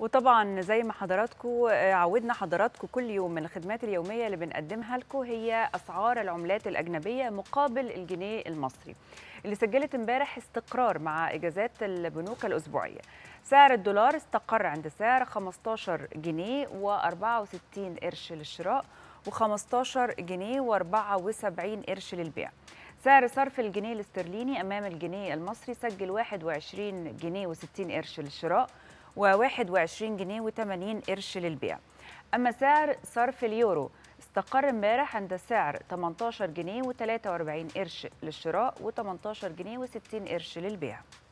وطبعا زي ما حضراتكم عودنا حضراتكم كل يوم من الخدمات اليوميه اللي بنقدمها لكم هي اسعار العملات الاجنبيه مقابل الجنيه المصري اللي سجلت امبارح استقرار مع اجازات البنوك الاسبوعيه سعر الدولار استقر عند سعر 15 جنيه و64 قرش للشراء و15 جنيه و74 قرش للبيع سعر صرف الجنيه الاسترليني امام الجنيه المصري سجل 21 جنيه و60 قرش للشراء و21 جنيه و80 قرش للبيع أما سعر صرف اليورو استقر امبارح عند سعر 18 جنيه و43 قرش للشراء و18 جنيه و60 قرش للبيع